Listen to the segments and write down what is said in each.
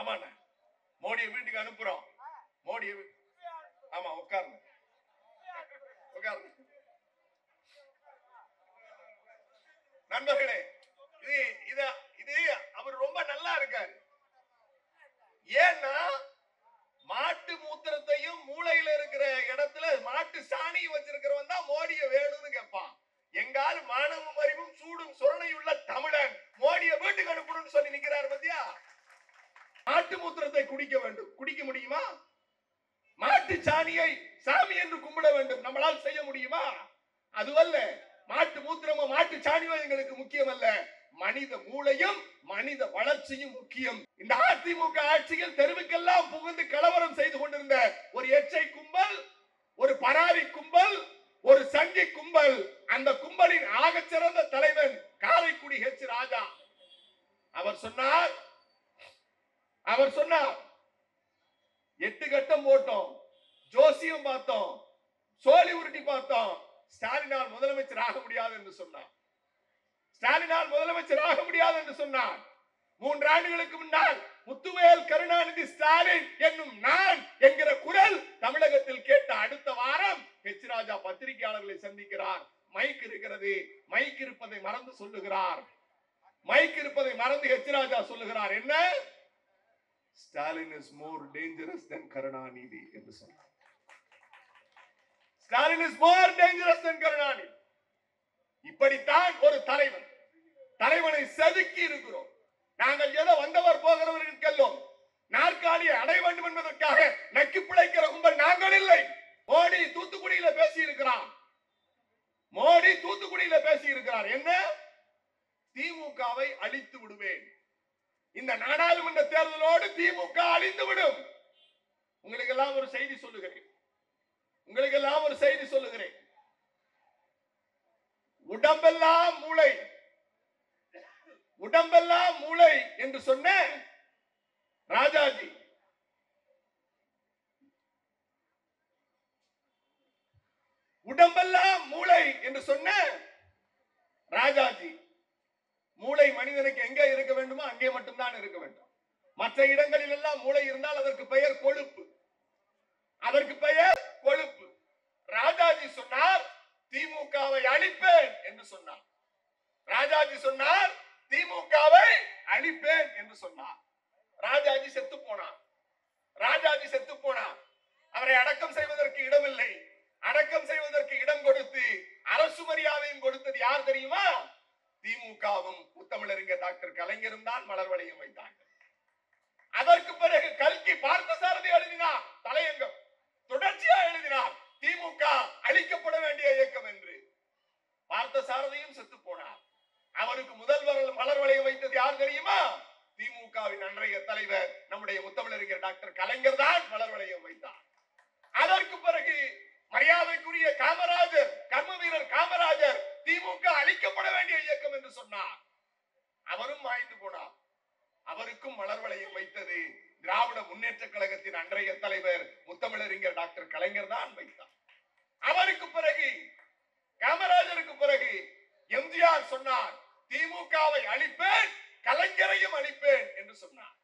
ஆமாண்ணா மோடியை வீட்டுக்கு அனுப்புறோம் மோடியை வீ- ஆமா உட்காருங்க உட்காருங்க நண்பர்களே இது இத இது அவர் ரொம்ப நல்லா இருக்காரு ஏன்னா மாட்டு மூத்திரத்தையும் மூளையில இருக்கிற இடத்துல மாட்டு சாணியும் வச்சிருக்கிறவன் தான் மோடிய வேணும்னு கேட்பான் எங்கால் மானமும் அறிவும் சூடும் சுரணையுள்ள தமிழன் மோடிய வீட்டுக்கு அனுப்பணும்னு சொல்லி நிக்கிறார் பத்தியா மாட்டு மூத்திரத்தை குடிக்க வேண்டும் குடிக்க முடியுமா மாட்டு சாணியை சாமி என்று கும்பிட வேண்டும் நம்மளால் செய்ய முடியுமா அதுவல்ல மாட்டு மூத்திரமோ மாட்டு சாணியோ எங்களுக்கு முக்கியம் அல்ல மனித மூளையும் மனித வளர்ச்சியும் முக்கியம் இந்த அதிமுக ஆட்சியில் தெருவுக்கெல்லாம் புகுந்து கலவரம் செய்து கொண்டிருந்த ஒரு எச்சை கும்பல் ஒரு பராரி கும்பல் ஒரு சங்கி கும்பல் அந்த கும்பலின் ஆகச்சிறந்த தலைவன் காரைக்குடி ஹெச் ராஜா அவர் சொன்னார் அவர் சொன்னார் எட்டு கட்டம் போட்டோம் ஜோசியம் பார்த்தோம் சோழி உருட்டி பார்த்தோம் ஸ்டாலினால் முதலமைச்சர் ஆக முடியாது என்று சொன்னார் ஸ்டாலினால் முதலமைச்சர் ஆக முடியாது என்று சொன்னார் மூன்று ஆண்டுகளுக்கு முன்னால் முத்துவேல் கருணாநிதி ஸ்டாலின் என்னும் நான் என்கிற குரல் தமிழகத்தில் கேட்ட அடுத்த வாரம் ஹெச் ராஜா பத்திரிகையாளர்களை சந்திக்கிறார் மைக் இருக்கிறது மைக் இருப்பதை மறந்து சொல்லுகிறார் மைக் இருப்பதை மறந்து ஹெச் ராஜா சொல்லுகிறார் என்ன Stalin is more dangerous than Karunanidhi என்று சொன்னார் Stalin is more dangerous than Karunanidhi இப்படித்தான் ஒரு தலைவன் தலைவனை செதுக்கி இருக்கிறோம் நாங்கள் ஏதோ வந்தவர் போகிறவர்களுக்கெல்லாம் நாற்காலியை அடைய வேண்டும் என்பதற்காக நக்கி பிழைக்கிற கும்பல் நாங்கள் இல்லை மோடி தூத்துக்குடியில பேசி இருக்கிறார் மோடி தூத்துக்குடியில பேசி இருக்கிறார் என்ன திமுகவை அழித்து விடுவேன் இந்த நாடாளுமன்ற தேர்தலோடு திமுக அழிந்து விடும் உங்களுக்கு எல்லாம் ஒரு செய்தி சொல்லுகிறேன் உங்களுக்கு எல்லாம் ஒரு செய்தி சொல்லுகிறேன் உடம்பெல்லாம் மூளை உடம்பெல்லாம் மூளை என்று சொன்ன ராஜாஜி உடம்பெல்லாம் மூளை என்று சொன்ன ராஜாஜி மூளை மனிதனுக்கு எங்கே இருக்க வேண்டுமோ அங்கே மட்டும்தான் இருக்க வேண்டும் மற்ற இடங்களில் எல்லாம் மூளை இருந்தால் அதற்கு பெயர் கொழுப்பு அதற்கு பெயர் கொழுப்பு ராஜாஜி சொன்னார் திமுகவை அழிப்பேன் என்று சொன்னார் ராஜாஜி சொன்னார் திமுகவை அழிப்பேன் என்று சொன்னார் ராஜாஜி செத்து போனார் ராஜாஜி செத்து போனார் அவரை அடக்கம் செய்வதற்கு இடமில்லை அடக்கம் செய்வதற்கு இடம் கொடுத்து அரசு மரியாதையும் கொடுத்தது யார் தெரியுமா திமுகவும் முத்தமிழறிஞர் டாக்டர் கலைஞரும் தான் மலர் வளையம் வைத்தாங்க அதற்கு பிறகு கல்கி பார்த்தசாரதி எழுதினார் தலையங்கம் தொடர்ச்சியா எழுதினார் திமுக அழிக்கப்பட வேண்டிய இயக்கம் என்று பார்த்தசாரதியும் செத்து போனார் அவருக்கு முதல் வரல் மலர் வளையம் வைத்தது யார் தெரியுமா திமுகவின் அன்றைய தலைவர் நம்முடைய முத்தமிழறிஞர் டாக்டர் கலைஞர் தான் மலர் வளையம் வைத்தார் அதற்கு பிறகு மரியாதைக்குரிய காமராஜர் கர்ம வீரர் காமராஜர் திமுக அழிக்கப்பட வேண்டிய இயக்கம் என்று சொன்னார் அவரும் மாய்ந்து போனார் அவருக்கும் மலர் வளையம் வைத்தது திராவிட முன்னேற்ற கழகத்தின் அன்றைய தலைவர் முத்தமிழறிஞர் டாக்டர் கலைஞர் தான் வைத்தார் அவருக்கு பிறகு காமராஜருக்கு பிறகு எம்ஜிஆர் சொன்னார் திமுகவை அழிப்பேன் கலைஞரையும் அழிப்பேன் என்று சொன்னார்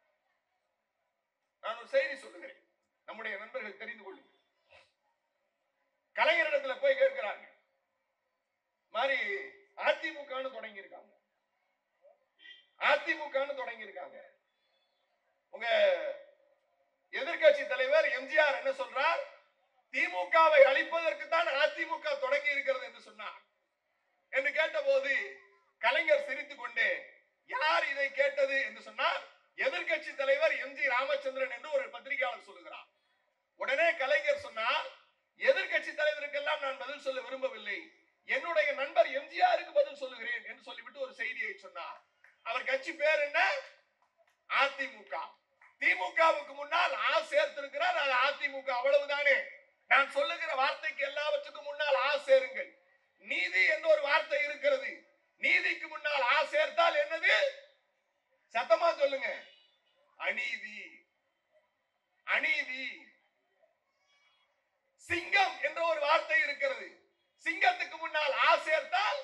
நான் ஒரு செய்தி சொல்லுகிறேன் நம்முடைய நண்பர்கள் தெரிந்து கொள்ளுங்கள் கலைஞரிடத்துல போய் கேட்கிறாங்க மாதிரி அதிமுகன்னு தொடங்கி இருக்காங்க அதிமுகன்னு தொடங்கி இருக்காங்க உங்க எதிர்க்கட்சி தலைவர் எம்ஜிஆர் என்ன சொல்றார் திமுகவை அழிப்பதற்கு தான் அதிமுக தொடங்கி இருக்கிறது என்று சொன்னார் என்று கேட்டபோது கலைஞர் சிரித்துக் கொண்டே யார் இதை கேட்டது என்று சொன்னார் எதிர்க்கட்சி தலைவர் எம் ஜி ராமச்சந்திரன் என்று ஒரு பத்திரிகையாளர் சொல்லுகிறார் உடனே கலைஞர் சொன்னார் எதிர்க்கட்சி தலைவருக்கெல்லாம் நான் பதில் சொல்ல விரும்பவில்லை என்னுடைய நண்பர் எம்ஜிஆருக்கு பதில் சொல்லுகிறேன் என்று சொல்லிவிட்டு ஒரு செய்தியை சொன்னார் அவர் கட்சி பேர் என்ன அதிமுக திமுகவுக்கு முன்னால் ஆ சேர்த்திருக்கிறார் அது அதிமுக அவ்வளவுதானே நான் சொல்லுகிற வார்த்தைக்கு எல்லாவற்றுக்கும் முன்னால் ஆ சேருங்கள் நீதி என்ற ஒரு வார்த்தை இருக்கிறது நீதிக்கு முன்னால் ஆ சேர்த்தால் என்னது சத்தமா சொல்லுங்க அநீதி அநீதி சிங்கம் என்ற ஒரு வார்த்தை இருக்கிறது சிங்கத்துக்கு முன்னால் ஆ சேர்த்தால்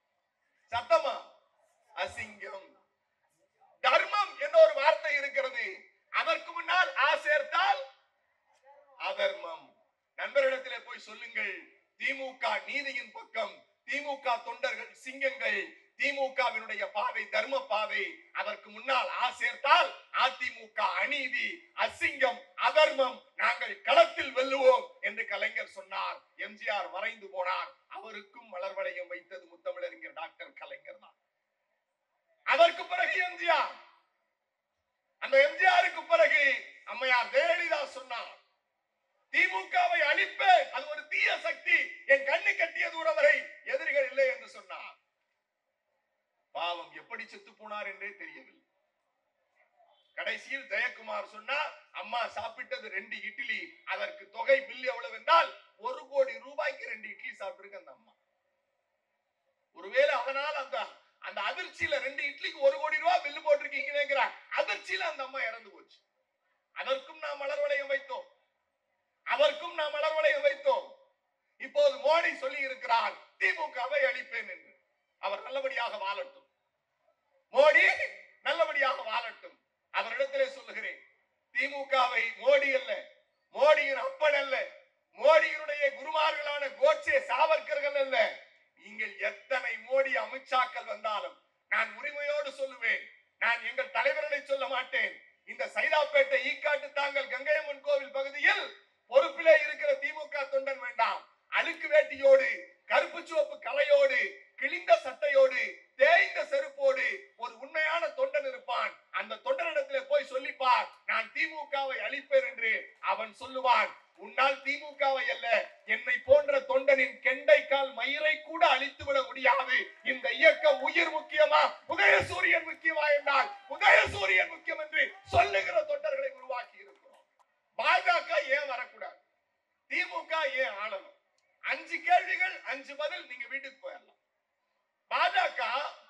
சத்தமா அசிங்கம் தர்மம் என்ற ஒரு வார்த்தை இருக்கிறது சொல்லுங்கள் திமுக நீதியின் பக்கம் திமுக தொண்டர்கள் சிங்கங்கள் திமுகவினுடைய பாதை தர்ம பாதை அதற்கு முன்னால் ஆ சேர்த்தால் அதிமுக அநீதி அசிங்கம் அதர்மம் நாங்கள் களத்தில் வெல்லுவோம் என்று கலைஞர் சொன்னார் எம்ஜிஆர் மறைந்து போனார் அவருக்கும் மலர் வளையம் வைத்தது முத்தமிழறிஞர் டாக்டர் கலைஞர் தான் அதற்கு பிறகு எம்ஜிஆர் அந்த எம்ஜிஆருக்கு பிறகு அம்மையார் ஜெயலலிதா சொன்னார் திமுகவை அழிப்பேன் அது ஒரு தீய சக்தி என் கண்ணு கட்டிய தூரம் வரை எதிரிகள் இல்லை என்று சொன்னார் பாவம் எப்படி செத்து போனார் என்றே தெரியவில்லை கடைசியில் ஜெயக்குமார் சொன்னார் அம்மா சாப்பிட்டது ரெண்டு இட்லி அதற்கு தொகை பில் எவ்வளவு என்றால் ஒரு கோடி ரூபாய்க்கு ரெண்டு இட்லி சாப்பிட்டிருக்கு அந்த அம்மா ஒருவேளை அதனால் அந்த அந்த அதிர்ச்சியில ரெண்டு இட்லிக்கு ஒரு கோடி ரூபாய் பில்லு போட்டிருக்கீங்கிற அதிர்ச்சியில அந்த அம்மா இறந்து போச்சு அதற்கும் நாம் மலர் வளையம் வைத்தோம் அதற்கும் நாம் மலர் வளையம் வைத்தோம் இப்போது மோடி சொல்லி இருக்கிறார் திமுகவை அழிப்பேன் என்று அவர் நல்லபடியாக வாழட்டும் மோடி நல்லபடியாக வாழட்டும் அவரிடத்திலே சொல்லுகிறேன் திமுகவை மோடி அல்ல மோடியின் அப்பன் அல்ல மோடியினுடைய குருமார்களான கோட்சே சாவர்கர்கள் அல்ல நீங்கள் எத்தனை மோடி அமித்ஷாக்கள் வந்தாலும் நான் உரிமையோடு சொல்லுவேன் நான் எங்கள் தலைவர்களை சொல்ல மாட்டேன் இந்த சைதாப்பேட்டை ஈக்காட்டு தாங்கள் கங்கையம்மன் கோவில் பகுதியில் பொறுப்பிலே இருக்கிற திமுக தொண்டன் வேண்டாம் அழுக்கு வேட்டியோடு கருப்பு சிவப்பு கலையோடு கிழிந்த சட்டையோடு தேய்ந்த செருப்போடு ஒரு உண்மையான தொண்டன் இருப்பான் அந்த தொண்டனிடத்திலே போய் சொல்லிப்பார் நான் திமுகவை அழிப்பேன் என்று அவன் சொல்லுவான் உன்னால் திமுகவை அல்ல என்னை போன்ற தொண்டனின் கெண்டைக்கால் மயிரை கூட அழித்து விட முடியாது இந்த இயக்கம் உயிர் முக்கியமா உதயசூரியன் முக்கியமா என்றால் உதயசூரியன் முக்கியம் என்று சொல்லுகிற தொண்டர்களை உருவாக்கி இருக்கிறோம் பாஜக ஏன் வரக்கூடாது திமுக ஏன் ஆளணும் அஞ்சு கேள்விகள் அஞ்சு பதில் நீங்க வீட்டுக்கு போயிடலாம் பாஜக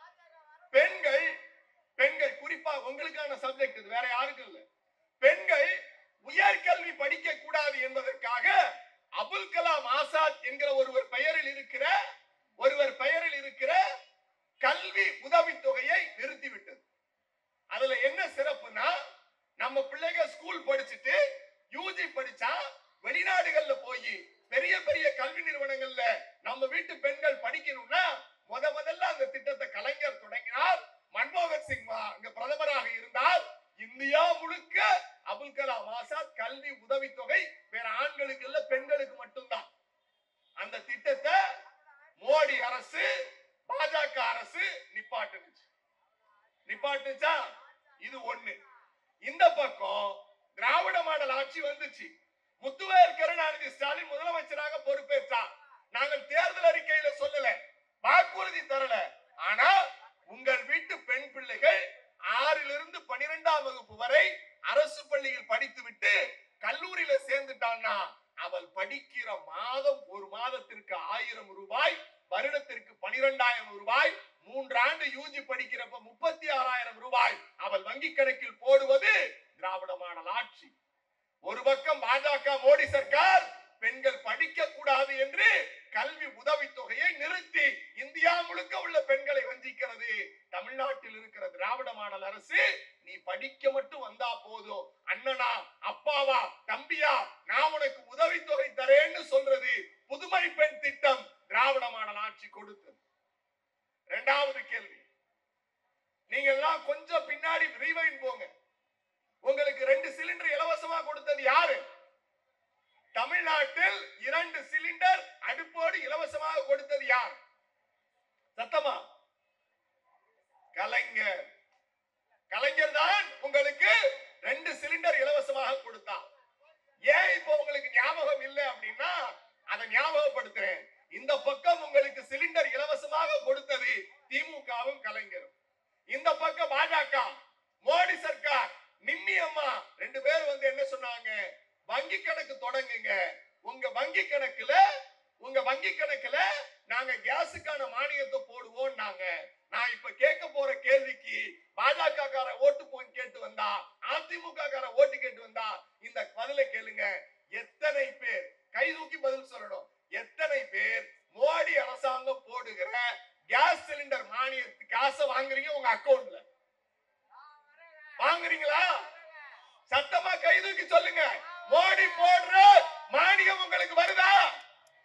பெண்கள் பெண்கள் குறிப்பா உங்களுக்கான சப்ஜெக்ட் இது வேற யாருக்கும் இல்ல பெண்கள் உயர்கல்வி படிக்க கூடாது என்பதற்காக அபுல் கலாம் ஆசாத் என்கிற ஒருவர் பெயரில் இருக்கிற ஒருவர் பெயரில் இருக்கிற கல்வி உதவித்தொகையை நிறுத்திவிட்டது அதுல என்ன சிறப்புனா நம்ம பிள்ளைங்க ஸ்கூல் படிச்சுட்டு யூஜி படிச்சா வெளிநாடுகள்ல போய் பெரிய பெரிய கல்வி நிறுவனங்கள்ல நம்ம வீட்டு பெண்கள் படிக்கணும்னா முத முதல்ல அந்த திட்டத்தை கலைஞர் தொடங்கினார் மன்மோகன் சிங் வா- அங்க பிரதமராக இருந்தால் இந்தியா முழுக்க அபுல் கலாம் ஆசாத் கல்வி உதவித்தொகை வேற ஆண்களுக்கு இல்ல பெண்களுக்கு மட்டும்தான் அந்த திட்டத்தை மோடி அரசு பாஜக அரசு நிப்பாட்டுனுச்சு நிப்பாட்டுச்சா இது ஒண்ணு இந்த பக்கம் திராவிட மாடல் ஆட்சி வந்துச்சு முத்துவேல் கருணாநிதி ஸ்டாலின் முதலமைச்சராக பொறுப்பேற்றார் நாங்கள் தேர்தல் அறிக்கையில சொல்லல வாக்குறுதி தரல ஆனா உங்கள் வீட்டு பெண் பிள்ளைகள் ஆறிலிருந்து பனிரெண்டாம் வகுப்பு வரை அரசு பள்ளியில் படித்துவிட்டு கல்லூரியில சேர்ந்துட்டான்னா அவள் படிக்கிற மாதம் ஒரு மாதத்திற்கு ஆயிரம் ரூபாய் வருடத்திற்கு பனிரெண்டாயிரம் ரூபாய் மூன்றாண்டு யூஜி படிக்கிறப்ப முப்பத்தி ஆறாயிரம் ரூபாய் அவள் வங்கி கணக்கில் போடுவது திராவிட மாடல் ஆட்சி ஒரு பக்கம் பாஜக மோடி சர்க்கார் பெண்கள் படிக்க கூடாது என்று கல்வி உதவித்தொகையை நிறுத்தி இந்தியா முழுக்க உள்ள பெண்களை வஞ்சிக்கிறது தமிழ்நாட்டில் இருக்கிற திராவிட மாடல் அரசு நீ படிக்க மட்டும் வந்தா போதும் அண்ணனா அப்பாவா தம்பியா நான் உனக்கு உதவித்தொகை தரேன்னு சொல்றது புதுமை பெண் திட்டம் திராவிட மாடல் ஆட்சி கொடுத்தது இரண்டாவது கேள்வி நீங்க எல்லாம் கொஞ்சம் பின்னாடி ரீவைன் போங்க உங்களுக்கு ரெண்டு சிலிண்டர் இலவசமா கொடுத்தது யாரு தமிழ்நாட்டில் இரண்டு சிலிண்டர் அடுப்போடு இலவசமாக கொடுத்தது யார் சத்தமா கலைஞர் கலைஞர் தான் உங்களுக்கு ரெண்டு சிலிண்டர் இலவசமாக கொடுத்தார் ஏன் இப்போ உங்களுக்கு ஞாபகம் இல்லை அப்படின்னா அதை ஞாபகப்படுத்துறேன் இந்த பக்கம் உங்களுக்கு சிலிண்டர் இலவசமாக கொடுத்தது திமுகவும் கலைஞரும் இந்த பக்கம் பாஜக மோடி சர்க்கார் நிம்மி அம்மா ரெண்டு பேர் வந்து என்ன சொன்னாங்க வங்கி கணக்கு தொடங்குங்க உங்க வங்கி கணக்குல உங்க வங்கி கணக்குல நாங்க கேஸுக்கான மானியத்தை போடுவோம் நாங்க நான் இப்ப கேட்க போற கேள்விக்கு பாஜக கார ஓட்டு போய் கேட்டு வந்தா அதிமுக கார ஓட்டு கேட்டு வந்தா இந்த பதிலை கேளுங்க எத்தனை பேர் கை தூக்கி பதில் சொல்லணும் எத்தனை பேர் மோடி அரசாங்கம் போடுகிற கேஸ் சிலிண்டர் மானியத்து காசை வாங்குறீங்க உங்க அக்கவுண்ட்ல வாங்குறீங்களா சத்தமா கை தூக்கி சொல்லுங்க மோடி போடுற மானியம் உங்களுக்கு வருதா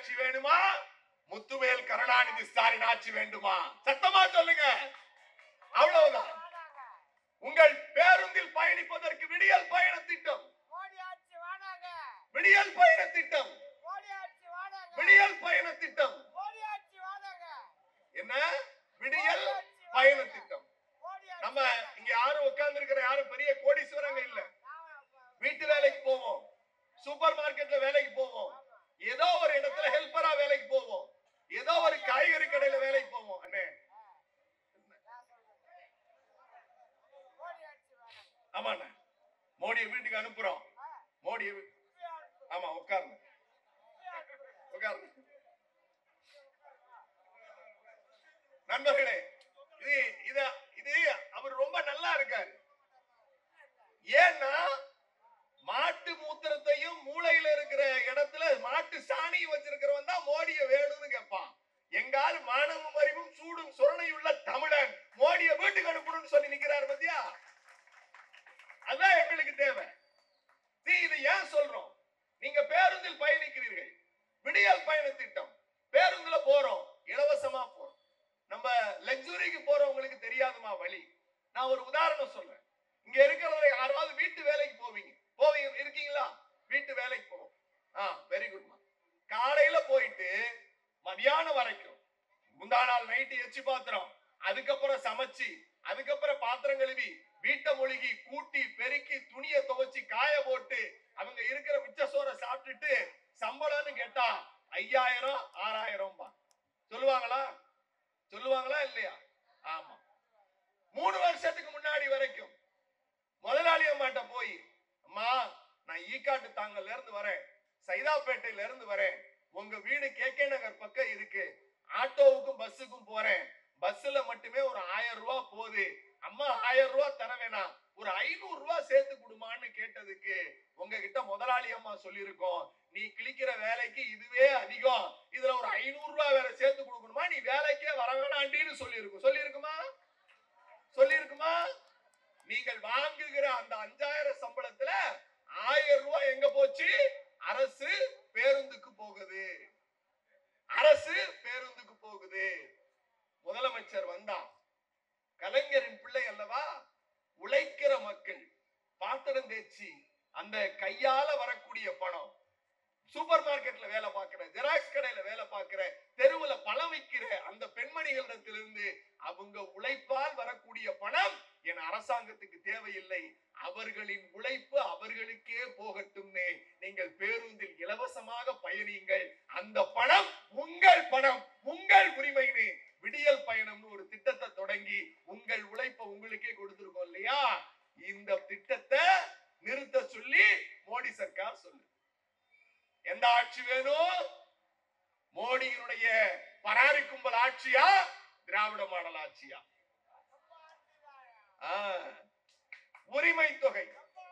ஆட்சி வேணுமா முத்துவேல் கருணாநிதி ஸ்டாலின் ஆட்சி வேண்டுமா சத்தமா சொல்லுங்க அவ்வளவுதான் உங்கள் பேருந்தில் பயணிப்பதற்கு விடியல் பயண திட்டம் மோடி ஆட்சி வாடாங்க விடியல் பயண திட்டம் மோடி ஆட்சி வாடாங்க விடியல் பயண திட்டம் மோடி ஆட்சி வாடாங்க என்ன விடியல் பயண திட்டம் மோடி ஆட்சி நம்ம இங்க யாரும் உட்கார்ந்து இருக்கிற யாரும் பெரிய கோடீஸ்வரங்க இல்ல வீட்டு வேலைக்கு போவோம் சூப்பர் மார்க்கெட்ல வேலைக்கு போவோம் ஏதோ ஒரு இடத்துல ஹெல்ப்பரா வேலைக்கு போவோம் ஏதோ ஒரு காய்கறி கடையில வேலைக்கு போவோம் அண்ணே மோடி ஆட்சி வாடாங்க ஆமாண்ணே மோடியை வீட்டுக்கு அனுப்புறோம் மோடியை வீ- ஆமா உட்காருங்க உட்காருங்க நண்பர்களே இது இத இது அவர் ரொம்ப நல்லா இருக்காரு ஏன்னா மாட்டு மூத்திரத்தையும் மூளையில இருக்கிற இடத்துல மாட்டு சாணியும் வச்சிருக்கிறவன் தான் மோடிய வேணும்னு கேட்பான் எங்கால் மானமும் அறிவும் சூடும் சுரணையுள்ள தமிழன் மோடிய வீட்டுக்கு அனுப்பணும்னு சொல்லி நிக்கிறார் பத்தியா அதான் எங்களுக்கு தேவை நீ இதை ஏன் சொல்றோம் நீங்க பேருந்தில் பயணிக்கிறீர்கள் விடியல் பயண திட்டம் பேருந்துல போறோம் இலவசமா போறோம் நம்ம லக்ஸுரிக்கு போறவங்களுக்கு தெரியாதுமா வழி நான் ஒரு உதாரணம் சொல்றேன் இங்க இருக்கிறவங்க யாராவது வீட்டு வேலைக்கு போவீங்க போவீங்க இருக்கீங்களா வீட்டு வேலைக்கு போவோம் ஆ வெரி குட்மா காலையில போயிட்டு மதியானம் வரைக்கும் முந்தா நாள் நைட்டு எச்சி பாத்திரம் அதுக்கப்புறம் சமைச்சு அதுக்கப்புறம் பாத்திரம் கழுவி வீட்டை மொழிகி கூட்டி பெருக்கி துணியை துவைச்சு காய போட்டு அவங்க இருக்கிற மிச்ச சோறை சாப்பிட்டுட்டு சம்பளம்னு கேட்டா ஐயாயிரம் ஆறாயிரம் சொல்லுவாங்களா சொல்லுவாங்களா இல்லையா ஆமா மூணு வருஷத்துக்கு முன்னாடி வரைக்கும் முதலாளி அம்மாட்ட போய் அம்மா நான் ஈக்காட்டு தாங்கல்ல இருந்து வரேன் சைதாப்பேட்டையில இருந்து வரேன் உங்க வீடு கே கே நகர் பக்கம் இருக்கு ஆட்டோவுக்கும் பஸ்ஸுக்கும் போறேன் பஸ்ல மட்டுமே ஒரு ஆயிரம் ரூபாய் போகுது அம்மா ஆயிரம் ரூபாய் தர வேணாம் ஒரு ஐநூறு ரூபாய் சேர்த்து கொடுமான்னு கேட்டதுக்கு உங்ககிட்ட முதலாளி அம்மா சொல்லியிருக்கோம் நீ கிழிக்கிற வேலைக்கு இதுவே அதிகம் இதுல ஒரு ஐநூறு ரூபாய் வேற சேர்த்து கொடுக்கணுமா நீ வேலைக்கே வர வேணாண்டின்னு சொல்லியிருக்கும் சொல்லியிருக்குமா சொல்லியிருக்குமா நீங்கள் வாங்குகிற அந்த அஞ்சாயிரம் சம்பளத்துல ஆயிரம் ரூபாய் எங்க போச்சு அரசு பேருந்துக்கு போகுது அரசு பேருந்துக்கு போகுது முதலமைச்சர் வந்தா கலைஞரின் பிள்ளை அல்லவா உழைக்கிற மக்கள் பாத்திரம் தேய்ச்சி அந்த கையால வரக்கூடிய பணம் சூப்பர் மார்க்கெட்ல வேலை பார்க்கிற ஜெராக்ஸ் கடையில வேலை பார்க்கிற தெருவுல பழம் விற்கிற அந்த பெண்மணிகளிடத்திலிருந்து அவங்க உழைப்பால் வரக்கூடிய பணம் என் அரசாங்கத்துக்கு தேவையில்லை அவர்களின் உழைப்பு அவர்களுக்கே போகட்டும்னே நீங்கள் பேருந்தில் இலவசமாக பயணியுங்கள் அந்த பணம் உங்கள் பணம் உங்கள் உரிமைன்னு விடியல் பயணம்னு ஒரு திட்டத்தை தொடங்கி உங்கள் உழைப்பை உங்களுக்கே கொடுத்திருக்கோம் இல்லையா இந்த திட்டத்தை நிறுத்த சொல்லி மோடி சர்க்கார் சொல்லு எந்த ஆட்சி வேணும் மோடியினுடைய பராரி கும்பல் ஆட்சியா திராவிட மாடல் ஆட்சியா ஆ. உரிமை தொகை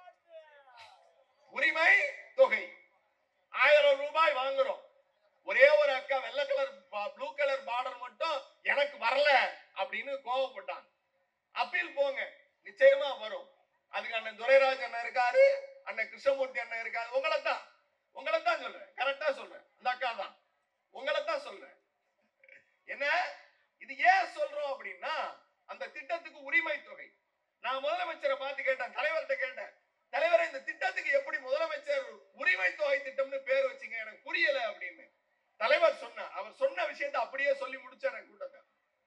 உரிமை தொகை ஆயிரம் ரூபாய் வாங்குறோம் ஒரே ஒரு அக்கா வெள்ளை கலர் ப்ளூ கலர் பார்டர் மட்டும் எனக்கு வரல அப்படின்னு கோவப்பட்டாங்க அப்பீல் போங்க நிச்சயமா வரும் அதுக்கு அண்ணன் துரைராஜ் அண்ணன் இருக்காரு அண்ணன் கிருஷ்ணமூர்த்தி அண்ணன் இருக்காரு உங்களை தான் உங்களை தான் சொல்றேன் கரெக்டா சொல்றேன் அந்த அக்கா தான் உங்களை தான் சொல்றேன் என்ன இது ஏன் சொல்றோம் அப்படின்னா அந்த திட்டத்துக்கு உரிமை தொகை நான் முதலமைச்சரை பார்த்து கேட்டேன் தலைவர்கிட்ட கேட்டேன் தலைவரை இந்த திட்டத்துக்கு எப்படி முதலமைச்சர் உரிமை தொகை திட்டம்னு பேர் வச்சீங்க எனக்கு புரியல அப்படின்னு தலைவர் சொன்னார் அவர் சொன்ன விஷயத்தை அப்படியே சொல்லி முடிச்சார் எனக்கு கூட்டத்தை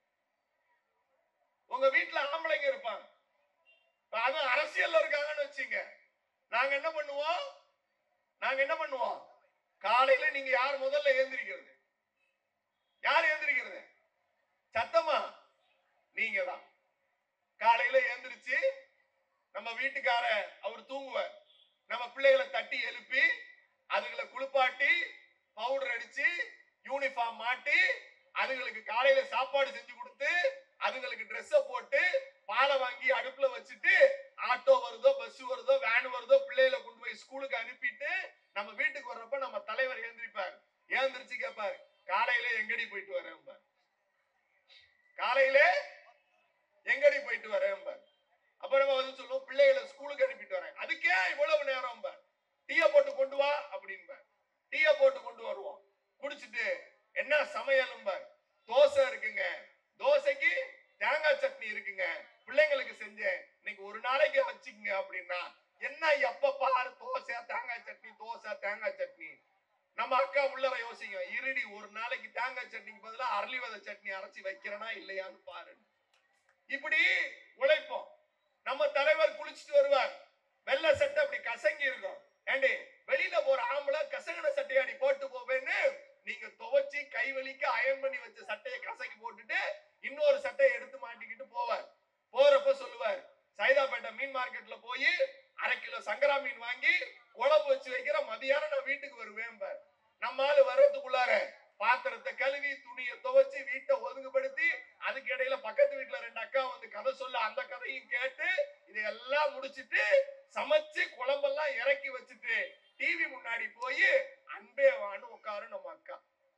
உங்க வீட்டுல ஆம்பளைங்க இருப்பாங்க இப்ப அதுவும் அரசியல்ல இருக்காங்கன்னு வச்சுங்க நாங்க என்ன பண்ணுவோம் நாங்க என்ன பண்ணுவோம் காலையில நீங்க யார் முதல்ல ஏந்திரிக்கிறது யார் ஏந்திரிக்கிறது சத்தமா நீங்க தான் காலையில ஏந்திரிச்சு நம்ம வீட்டுக்கார அவர் தூங்குவார் நம்ம பிள்ளைகளை தட்டி எழுப்பி அதுகளை குளிப்பாட்டி பவுடர் அடிச்சு யூனிஃபார்ம் மாட்டி அதுங்களுக்கு காலையில சாப்பாடு செஞ்சு கொடுத்து அதுங்களுக்கு ட்ரெஸ்ஸ போட்டு பாலை வாங்கி அடுப்புல வச்சுட்டு ஆட்டோ வருதோ பஸ் வருதோ வேன் வருதோ பிள்ளைகளை கொண்டு போய் ஸ்கூலுக்கு அனுப்பிட்டு நம்ம வீட்டுக்கு வர்றப்ப நம்ம தலைவர் ஏந்திரிப்பார் ஏந்திரிச்சு கேட்பார் காலையில எங்கடி போயிட்டு வரேன் பார். காலையில எங்கடி போயிட்டு வரேன் பார். அப்ப நம்ம வந்து சொல்லுவோம் பிள்ளைகளை ஸ்கூலுக்கு அனுப்பிட்டு வரேன் அதுக்கே இவ்வளவு நேரம் பார். டீயை போட்டு கொண்டு வா அப்படின்ப டீயை போட்டு கொண்டு வருவோம் குடிச்சிட்டு என்ன சமையலும் பார் தோசை இருக்குங்க தோசைக்கு தேங்காய் சட்னி இருக்குங்க பிள்ளைங்களுக்கு செஞ்சேன் இன்னைக்கு ஒரு நாளைக்கு வச்சுக்கங்க அப்படின்னா என்ன எப்ப பாரு தோசை தேங்காய் சட்னி தோசை தேங்காய் சட்னி நம்ம அக்கா உள்ளவ யோசிங்க இருடி ஒரு நாளைக்கு தேங்காய் சட்னிக்கு பதிலா அரளி விதை சட்னி அரைச்சி வைக்கிறனா இல்லையான்னு பாரு இப்படி உழைப்போம் நம்ம தலைவர் குளிச்சுட்டு வருவார் வெள்ளை சட்டை அப்படி கசங்கி இருக்கும் ஏண்டி வெளியில போற ஆம்பளை கசங்கின சட்டையாடி போட்டு போவேன்னு நீங்க துவைச்சு கை வலிக்க அயன் பண்ணி வச்ச சட்டையை கசக்கி போட்டுட்டு இன்னொரு சட்டையை எடுத்து மாட்டிக்கிட்டு போவார் போறப்ப சொல்லுவார் சைதாப்பேட்டை மீன் மார்க்கெட்ல போய் அரை கிலோ சங்கரா மீன் வாங்கி குழம்பு வச்சு வைக்கிற மதியானம் நான் வீட்டுக்கு வருவேன் பார் நம்ம ஆளு வர்றதுக்குள்ளார பாத்திரத்தை கழுவி துணியை துவைச்சு வீட்டை ஒதுங்குபடுத்தி அதுக்கு இடையில பக்கத்து வீட்டுல ரெண்டு அக்கா வந்து கதை சொல்ல அந்த கதையும் கேட்டு இதையெல்லாம் முடிச்சிட்டு சமைச்சு குழம்பெல்லாம் இறக்கி வச்சுட்டு டிவி முன்னாடி போய் அன்பே வான்னு உட்காரு நம்ம அக்கா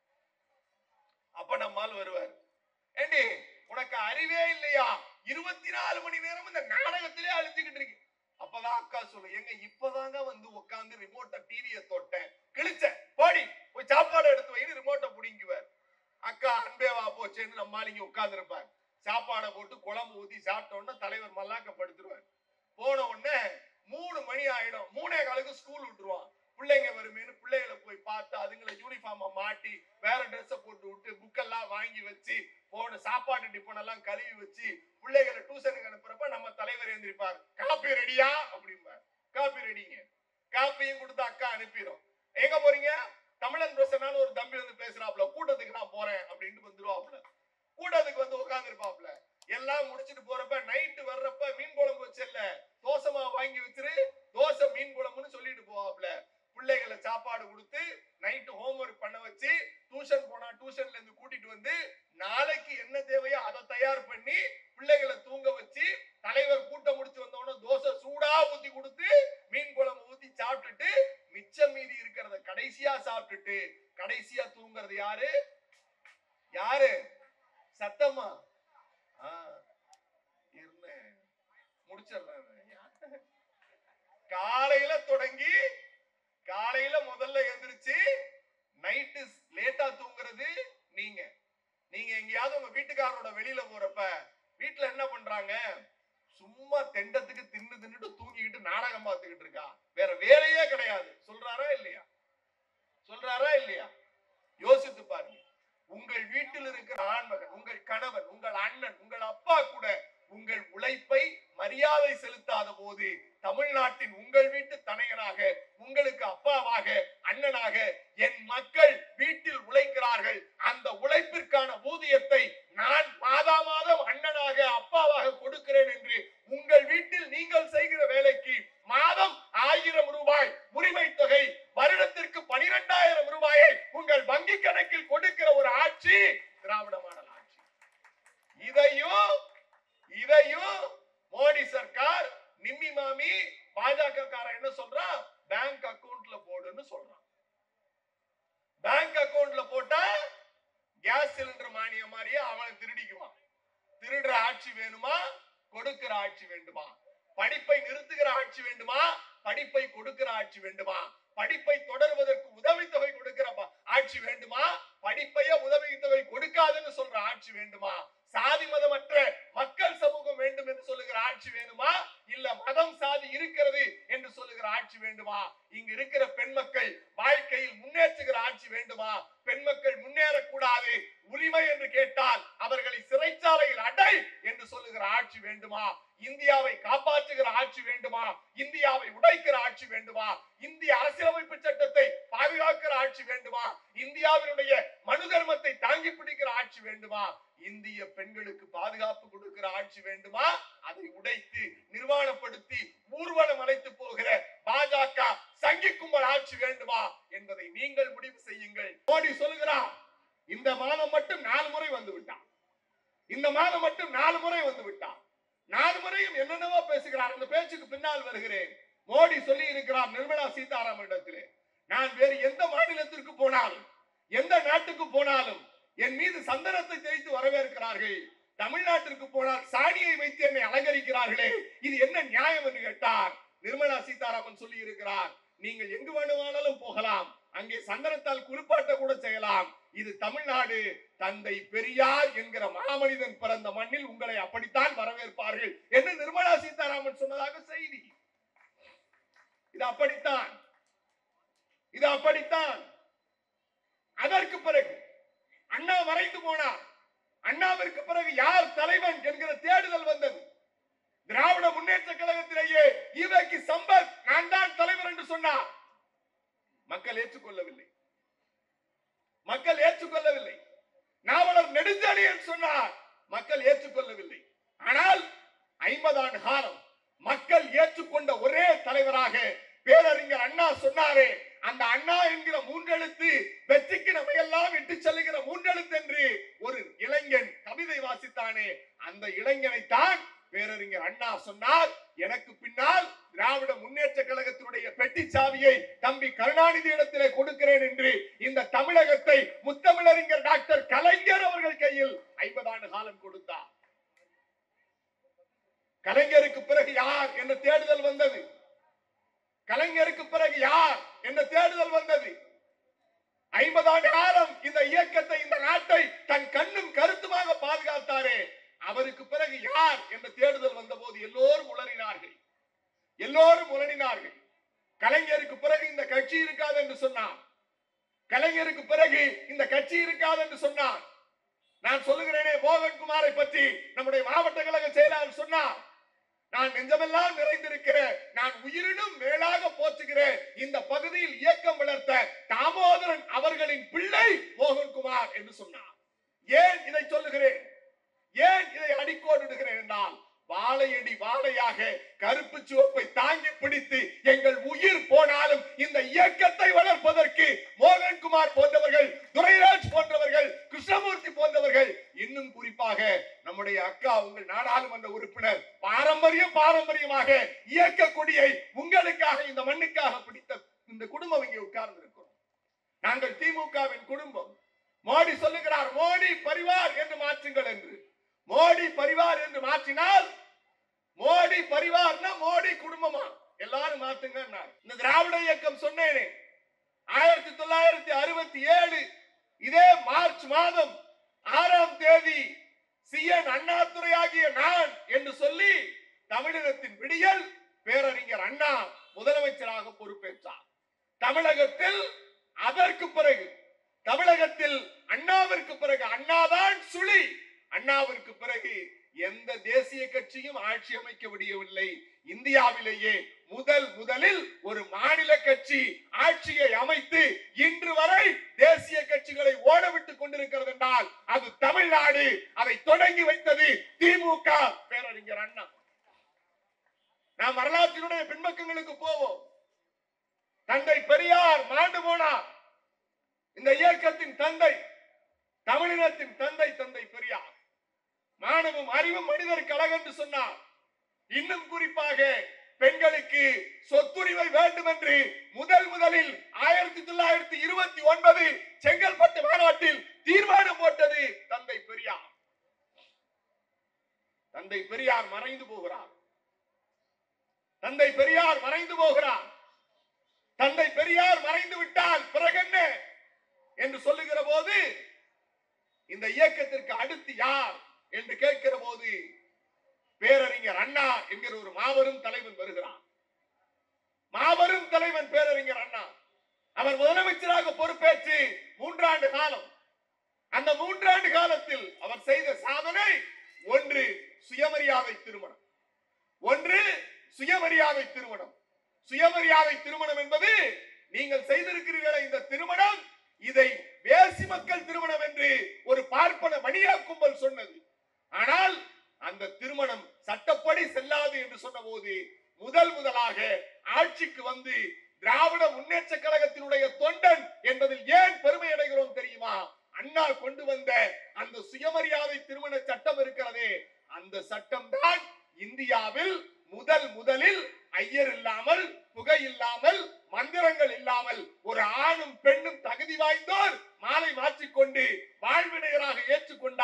அப்ப நம்மால் வருவார் ஏண்டி உனக்கு அறிவே இல்லையா இருபத்தி நாலு மணி நேரம் இந்த நாடகத்திலே அழிஞ்சுக்கிட்டு இருக்கு அப்பதான் அக்கா சொல்லு எங்க இப்பதாங்க வந்து உட்கார்ந்து ரிமோட்ட டிவிய தொட்டேன் கிழிச்சேன் போடி போய் சாப்பாடு எடுத்து வைன்னு ரிமோட்டை புடிங்குவார் அக்கா அன்பே வா போச்சேன்னு நம்மாலிங்க உட்கார்ந்து இருப்பார் சாப்பாடை போட்டு குழம்பு ஊத்தி சாப்பிட்ட உடனே தலைவர் மல்லாக்க படுத்துருவார் போன உடனே மூணு மணி ஆயிடும் மூணே காலுக்கு ஸ்கூல் விட்டுருவான் பிள்ளைங்க வருமேனு பிள்ளைகளை போய் பார்த்து அதுங்களை யூனிஃபார்மை மாட்டி வேற ட்ரெஸ்ஸை போட்டு விட்டு புக்கெல்லாம் வாங்கி வச்சு போன சாப்பாட்டு டிஃபன் எல்லாம் கழுவி வச்சு பிள்ளைகளை டியூஷனுக்கு அனுப்புறப்ப நம்ம தலைவர் எழுந்திருப்பார் காப்பி ரெடியா அப்படிம்பார் காப்பி ரெடிங்க காப்பியும் கொடுத்து அக்கா அனுப்பிடும் எங்க போறீங்க தமிழன் பிரசனான ஒரு தம்பி வந்து பேசுறாப்ல கூட்டத்துக்கு நான் போறேன் அப்படின்ட்டு வந்துருவாப்ல கூட்டத்துக்கு வந்து உட்கார்ந்து இருப்பாப்ல எல்லாம் முடிச்சிட்டு போறப்ப நைட்டு வர்றப்ப மீன் குழம்பு வச்சல்ல தோசை மாவு வாங்கி வச்சிரு தோசை மீன் குழம்புன்னு சொல்லிட்டு போவாப்ல பிள்ளைகளை சாப்பாடு கொடுத்து நைட்டு ஹோம்ஒர்க் பண்ண வச்சு டியூஷன் போனா டியூஷன்ல இருந்து கூட்டிட்டு வந்து நாளைக்கு என்ன தேவையோ அதை தயார் பண்ணி பிள்ளைகளை தூங்க வச்சு தலைவர் கூட்டம் முடிச்சு வந்தவொடனே தோசை சூடா ஊத்தி கொடுத்து மீன் குழம்பு ஊத்தி சாப்பிட்டுட்டு மிச்சம் மீதி இருக்கிறத கடைசியா சாப்பிட்டுட்டு கடைசியா தூங்குறது யாரு யாரு சத்தமா ஆ, இருந்தேன் முடிச்சிடலாம் காலையில தொடங்கி காலையில முதல்ல எந்திரிச்சு நைட்டு லேட்டா தூங்குறது நீங்க நீங்க எங்கேயாவது உங்க வீட்டுக்காரரோட வெளியில போறப்ப வீட்டுல என்ன பண்றாங்க சும்மா தெண்டத்துக்கு தின்னு தின்னுட்டு தூங்கிக்கிட்டு நாடகம் பார்த்துக்கிட்டு இருக்கா வேற வேலையே கிடையாது சொல்றாரா இல்லையா சொல்றாரா இல்லையா யோசித்து பாருங்க உங்கள் வீட்டில் இருக்கிற ஆண்மகன் உங்கள் கணவன் உங்கள் அண்ணன் உங்கள் அப்பா கூட உங்கள் உழைப்பை மரியாதை செலுத்தாத போது தமிழ்நாட்டின் உங்கள் வீட்டு தனையனாக உங்களுக்கு அப்பாவாக அண்ணனாக என் மக்கள் வீட்டில் உழைக்கிறார்கள் அந்த உழைப்பிற்கான ஊதியத்தை நான் மாதா மாதம் அண்ணனாக அப்பாவாக கொடுக்கிறேன் என்று உங்கள் வீட்டில் நீங்கள் செய்கிற வேலைக்கு மாதம் ஆயிரம் ரூபாய் உரிமை தொகை வருடத்திற்கு பனிரெண்டாயிரம் ரூபாயை உங்கள் வங்கி கணக்கில் கொடுக்கிற ஒரு ஆட்சி திராவிட மாடல் ஆட்சி இதையும் இதையும் மோடி சர்க்கார் நிம்மி மாமி பாஜக காரன் என்ன சொல்றான் பேங்க் அக்கவுண்ட்ல போடுன்னு சொல்றான் பேங்க் அக்கவுண்ட்ல போட்டா கேஸ் சிலிண்டர் மானியம் மாதிரியே அவனை திருடிக்குவான் திருடுற ஆட்சி வேணுமா கொடுக்கிற ஆட்சி வேண்டுமா படிப்பை நிறுத்துகிற ஆட்சி வேண்டுமா படிப்பை கொடுக்கிற ஆட்சி வேண்டுமா படிப்பை தொடர்வதற்கு உதவித்தொகை கொடுக்கிற ப- ஆட்சி வேண்டுமா படிப்பையே உதவித்தொகை கொடுக்காதுன்னு சொல்ற ஆட்சி வேண்டுமா சாதி மதமற்ற மக்கள் சமூகம் வேண்டும் என்று சொல்லுகிற ஆட்சி வேணுமா இல்ல மதம் சாதி இருக்கிறது என்று சொல்லுகிற ஆட்சி வேண்டுமா இங்க இருக்கிற பெண் மக்கள் வாழ்க்கையில் முன்னேற்றுகிற ஆட்சி வேண்டுமா பெண் மக்கள் முன்னேறக்கூடாது உரிமை என்று கேட்டால் அவர்களை சிறைச்சாலையில் அடை என்று சொல்லுகிற ஆட்சி வேண்டுமா இந்தியாவை காப்பாற்றுகிற ஆட்சி வேண்டுமா இந்தியாவை உடைக்கிற ஆட்சி வேண்டுமா இந்திய அரசியலமைப்பு சட்டத்தை பாதுகாக்கிற ஆட்சி வேண்டுமா இந்தியாவினுடைய மனு தர்மத்தை தாங்கி பிடிக்கிற ஆட்சி வேண்டுமா இந்திய பெண்களுக்கு பாதுகாப்பு கொடுக்கிற ஆட்சி வேண்டுமா அதை உடைத்து நிர்வாணப்படுத்தி ஊர்வலம் அழைத்து போகிற பாஜக சங்கி கும்பல் ஆட்சி வேண்டுமா என்பதை நீங்கள் முடிவு செய்யுங்கள் மோடி சொல்லுகிறார் இந்த மாதம் மட்டும் நாலு முறை வந்து விட்டான் இந்த மாதம் மட்டும் நாலு முறை வந்து விட்டான் நாலு முறையும் என்னென்னவோ பேசுகிறார் அந்த பேச்சுக்கு பின்னால் வருகிறேன் மோடி சொல்லி இருக்கிறார் நிர்மலா சீதாராமன் இடத்திலே நான் வேறு எந்த மாநிலத்திற்கு போனாலும் எந்த நாட்டுக்கு போனாலும் என் மீது சந்தனத்தை தெளித்து வரவேற்கிறார்கள் தமிழ்நாட்டிற்கு போனால் சாணியை வைத்து என்னை அலங்கரிக்கிறார்களே இது என்ன நியாயம் என்று கேட்டார் நிர்மலா சீதாராமன் சொல்லி இருக்கிறார் நீங்கள் எங்கு வேணுமானாலும் போகலாம் அங்கே சந்தனத்தால் குளிப்பாட்ட கூட செய்யலாம் இது தமிழ்நாடு தந்தை பெரியார் என்கிற மாமனிதன் பிறந்த மண்ணில் உங்களை அப்படித்தான் வரவேற்பார்கள் என்று நிர்மலா சீதாராமன் சொன்னதாக செய்தி இது அப்படித்தான் இது அப்படித்தான் அதற்கு பிறகு அண்ணா மறைந்து போனார் அண்ணாவிற்கு பிறகு யார் தலைவன் என்கிற தேடுதல் வந்தது திராவிட முன்னேற்ற கழகத்திலேயே ஈவேக்கு சம்பத் நான் தான் தலைவர் என்று சொன்னார் மக்கள் ஏற்றுக்கொள்ளவில்லை மக்கள் ஏற்றுக்கொள்ளவில்லை நாவலர் நெடுஞ்செழியன் சொன்னார் மக்கள் ஏற்றுக்கொள்ளவில்லை ஆனால் ஐம்பது ஆண்டு காலம் மக்கள் ஏற்றுக்கொண்ட ஒரே தலைவராக பேரறிஞர் அண்ணா சொன்னாரே அந்த அண்ணா என்கிற மூன்றெழுத்து வெற்றிக்கு நம்ம எல்லாம் இட்டு செல்லுகிற மூன்றெழுத்து என்று ஒரு இளைஞன் கவிதை வாசித்தானே அந்த இளைஞனைத்தான் பேரறிஞர் அண்ணா சொன்னார் எனக்கு பின்னால் திராவிட முன்னேற்ற கழகத்தினுடைய பெட்டி சாவியை தம்பி கருணாநிதி இடத்திலே கொடுக்கிறேன் என்று இந்த தமிழகத்தை முத்தமிழறிஞர் டாக்டர் கலைஞர் அவர்கள் கையில் ஐம்பது ஆண்டு காலம் கொடுத்தார் கலைஞருக்கு பிறகு யார் என்ற தேடுதல் வந்தது கலைஞருக்கு பிறகு யார் என்ற தேடுதல் வந்தது ஐம்பது ஆண்டு காலம் இந்த இயக்கத்தை இந்த நாட்டை தன் கண்ணும் கருத்துமாக பாதுகாத்தாரே அவருக்கு பிறகு யார் என்ற தேடுதல் வந்தபோது எல்லோரும் உளறினார்கள் எல்லோரும் உளறினார்கள் கலைஞருக்கு பிறகு இந்த கட்சி இருக்காது என்று சொன்னார் கலைஞருக்கு பிறகு இந்த கட்சி இருக்காது என்று சொன்னார் நான் சொல்லுகிறேனே மோகன்குமாரை பற்றி நம்முடைய மாவட்ட கழக செயலாளர் சொன்னார் நான் நெஞ்சமெல்லாம் நிறைந்திருக்கிற நான் உயிரினும் மேலாக போற்றுகிற இந்த பகுதியில் இயக்கம் வளர்த்த தாமோதரன் அவர்களின் பிள்ளை மோகன்குமார் என்று சொன்னார் ஏன் இதை சொல்லுகிறேன் ஏன் இதை அடிக்கோடிடுகிறேன் என்றால் வாழையடி வாழையாக கருப்பு சிவப்பை தாங்கி பிடித்து எங்கள் உயிர் போனாலும் இந்த இயக்கத்தை வளர்ப்பதற்கு மோகன்குமார் போன்றவர்கள் துரைராஜ் போன்றவர்கள் கிருஷ்ணமூர்த்தி போன்றவர்கள் இன்னும் குறிப்பாக நம்முடைய அக்கா உங்கள் நாடாளுமன்ற உறுப்பினர் பாரம்பரியம் பாரம்பரியமாக இயக்க கொடியை உங்களுக்காக இந்த மண்ணுக்காக பிடித்த இந்த குடும்பம் இங்கே உட்கார்ந்து இருக்கிறோம் நாங்கள் திமுகவின் குடும்பம் மோடி சொல்லுகிறார் மோடி பரிவார் என்று மாற்றுங்கள் என்று மோடி பரிவார் என்று மாற்றினால் மோடி பரிவார்னா மோடி குடும்பமா எல்லாரும் மாத்துங்க இந்த திராவிட இயக்கம் சொன்னேனே ஆயிரத்தி தொள்ளாயிரத்தி அறுபத்தி ஏழு இதே மார்ச் மாதம் ஆறாம் தேதி சிஎன் அண்ணாதுரை ஆகிய நான் என்று சொல்லி தமிழகத்தின் விடியல் பேரறிஞர் அண்ணா முதலமைச்சராக பொறுப்பேற்றார் தமிழகத்தில் அதற்கு பிறகு தமிழகத்தில் அண்ணாவிற்கு பிறகு அண்ணாதான் சுழி அண்ணாவிற்கு பிறகு எந்த தேசிய கட்சியும் ஆட்சி அமைக்க முடியவில்லை இந்தியாவிலேயே முதல் முதலில் ஒரு மாநில கட்சி ஆட்சியை அமைத்து இன்று வரை தேசிய கட்சிகளை ஓடவிட்டுக் கொண்டிருக்கிறது என்றால் அது தமிழ்நாடு அதை தொடங்கி வைத்தது திமுக பேரறிஞர் அண்ணா நாம் வரலாற்றினுடைய பின்பக்கங்களுக்கு போவோம் தந்தை பெரியார் மாண்டு போனார் இந்த இயக்கத்தின் தந்தை தமிழினத்தின் தந்தை தந்தை பெரியார் மானமும் அறிவும் மனிதருக்கு அழகென்று சொன்னார் இன்னும் குறிப்பாக பெண்களுக்கு சொத்துரிமை வேண்டும் என்று முதல் முதலில் ஆயிரத்தி தொள்ளாயிரத்தி இருபத்தி ஒன்பது செங்கல்பட்டு மாநாட்டில் தீர்மானம் போட்டது தந்தை பெரியார் தந்தை பெரியார் மறைந்து போகிறார் தந்தை பெரியார் மறைந்து போகிறார் தந்தை பெரியார் மறைந்து விட்டால் பிறகு என்ன என்று சொல்லுகிற போது இந்த இயக்கத்திற்கு அடுத்து யார் என்று கேட்கிற போது பேரறிஞர் அண்ணா என்கிற ஒரு மாபெரும் தலைவன் வருகிறார் மாபெரும் தலைவன் பேரறிஞர் அண்ணா அவர் முதலமைச்சராக பொறுப்பேற்று மூன்றாண்டு காலம் அந்த மூன்றாண்டு காலத்தில் அவர் செய்த சாதனை ஒன்று சுயமரியாதை திருமணம் ஒன்று சுயமரியாதை திருமணம் சுயமரியாதை திருமணம் என்பது நீங்கள் செய்திருக்கிறீர்களே இந்த திருமணம் இதை வேசி மக்கள் திருமணம் என்று ஒரு பார்ப்பன மணியா கும்பல் சொன்னது ஆனால் அந்த திருமணம் சட்டப்படி செல்லாது என்று சொன்னபோது முதல் முதலாக ஆட்சிக்கு வந்து திராவிட முன்னேற்ற கழகத்தினுடைய தொண்டன் என்பதில் ஏன் பெருமை அடைகிறோம் தெரியுமா அண்ணா கொண்டு வந்த அந்த சுயமரியாதை திருமண சட்டம் இருக்கிறதே அந்த சட்டம் தான் இந்தியாவில் முதல் முதலில் ஐயர் இல்லாமல் புகை இல்லாமல் மந்திரங்கள் இல்லாமல் ஒரு ஆணும் பெண்ணும் தகுதி வாய்ந்தோர் மாலை மாற்றிக்கொண்டு வாழ்வினையராக ஏற்றுக்கொண்டால்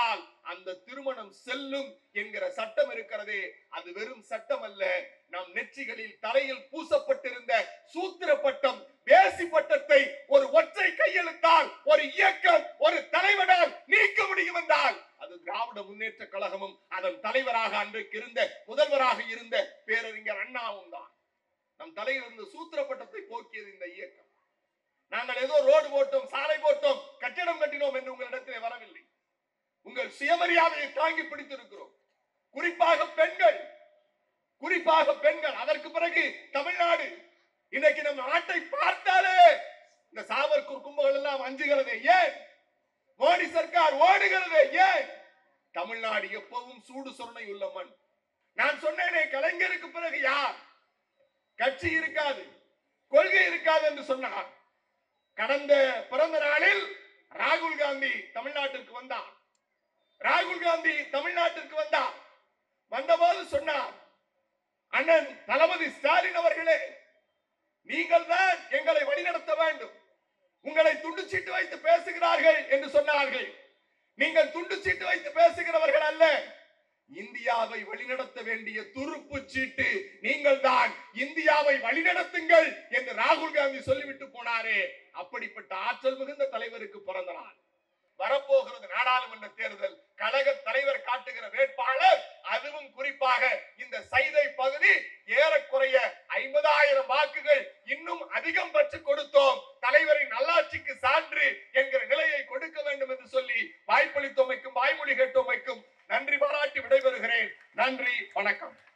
அந்த திருமணம் செல்லும் என்கிற சட்டம் இருக்கிறதே அது வெறும் சட்டம் அல்ல நம் நெற்றிகளில் தலையில் பூசப்பட்டிருந்த சூத்திர பட்டம் வேசி பட்டத்தை ஒரு ஒற்றை கையெழுத்தால் ஒரு இயக்கம் ஒரு தலைவனால் நீக்க முடியும் என்றால் அது திராவிட முன்னேற்ற கழகமும் அதன் தலைவராக அன்றைக்கு இருந்த முதல்வராக இருந்த பேரறிஞர் அண்ணாவும் தான் நம் தலையில் இருந்த சூத்திர பட்டத்தை போக்கியது இந்த இயக்கம் நாங்கள் ஏதோ ரோடு போட்டோம் சாலை போட்டோம் கட்டிடம் கட்டினோம் என்று உங்களிடத்திலே வரவில்லை உங்கள் சுயமரியாதையை தாங்கி பிடித்திருக்கிறோம் குறிப்பாக பெண்கள் குறிப்பாக பெண்கள் அதற்கு பிறகு தமிழ்நாடு இன்னைக்கு நம்ம நாட்டை பார்த்தாலே இந்த சாவர்கூர் கும்பல்கள் எல்லாம் அஞ்சுகிறது ஏன் மோடி சர்க்கார் ஓடுகிறது ஏன் தமிழ்நாடு எப்பவும் சூடு சொரணை உள்ள மண் நான் சொன்னேனே கலைஞருக்கு பிறகு யார் கட்சி இருக்காது கொள்கை இருக்காது என்று சொன்னார் கடந்த பிறந்த நாளில் ராகுல் காந்தி தமிழ்நாட்டிற்கு வந்தார் ராகுல் காந்தி தமிழ்நாட்டிற்கு வந்தார் வந்தபோது சொன்னார் அண்ணன் தளபதி ஸ்டாலின் அவர்களே நீங்கள் தான் எங்களை வழிநடத்த வேண்டும் உங்களை துண்டு சீட்டு வைத்து பேசுகிறார்கள் என்று சொன்னார்கள் நீங்கள் துண்டு சீட்டு வைத்து பேசுகிறவர்கள் அல்ல இந்தியாவை வழிநடத்த வேண்டிய துருப்பு சீட்டு நீங்கள் தான் இந்தியாவை வழிநடத்துங்கள் என்று ராகுல் காந்தி சொல்லிவிட்டு போனாரே அப்படிப்பட்ட ஆற்றல் மிகுந்த தலைவருக்கு பிறந்த நாள் வரப்போகிறது நாடாளுமன்ற தேர்தல் கழக தலைவர் காட்டுகிற வேட்பாளர் அதுவும் குறிப்பாக இந்த சைதை பகுதி ஏறக்குறைய